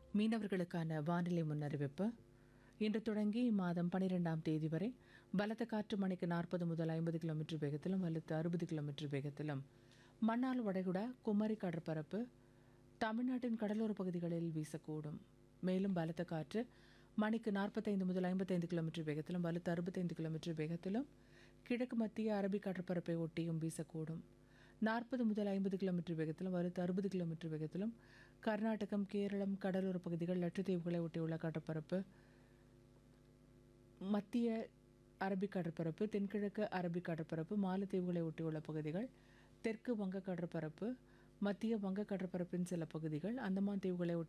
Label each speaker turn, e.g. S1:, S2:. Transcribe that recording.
S1: மீனவர்களுக்கான வானிலை முன்னறிவிப்பு இன்று தொடங்கி இம்மாதம் பனிரெண்டாம் தேதி வரை பலத்த காற்று மணிக்கு நாற்பது முதல் ஐம்பது கிலோமீட்டர் வேகத்திலும் வலுத்து அறுபது கிலோமீட்டர் வேகத்திலும் மன்னார் வளைகுடா குமரி கடற்பரப்பு தமிழ்நாட்டின் கடலோர பகுதிகளில் வீசக்கூடும் மேலும் பலத்த காற்று மணிக்கு நாற்பத்தைந்து முதல் ஐம்பத்தைந்து கிலோமீட்டர் வேகத்திலும் வலுத்து அறுபத்தைந்து கிலோமீட்டர் வேகத்திலும் கிழக்கு மத்திய அரபிக் கடற்பரப்பை ஒட்டியும் வீசக்கூடும் நாற்பது முதல் ஐம்பது கிலோமீட்டர் வேகத்திலும் வலுத்து அறுபது கிலோமீட்டர் வேகத்திலும் கர்நாடகம் கேரளம் கடலோர பகுதிகள் லட்சத்தீவுகளை ஒட்டியுள்ள கடற்பரப்பு மத்திய அரபிக் கடற்பரப்பு தென்கிழக்கு அரபிக் கடற்பரப்பு மாலத்தீவுகளை ஒட்டியுள்ள பகுதிகள் தெற்கு வங்க கடற்பரப்பு மத்திய வங்க கடற்பரப்பின் சில பகுதிகள் அந்தமான் தீவுகளை ஒட்டி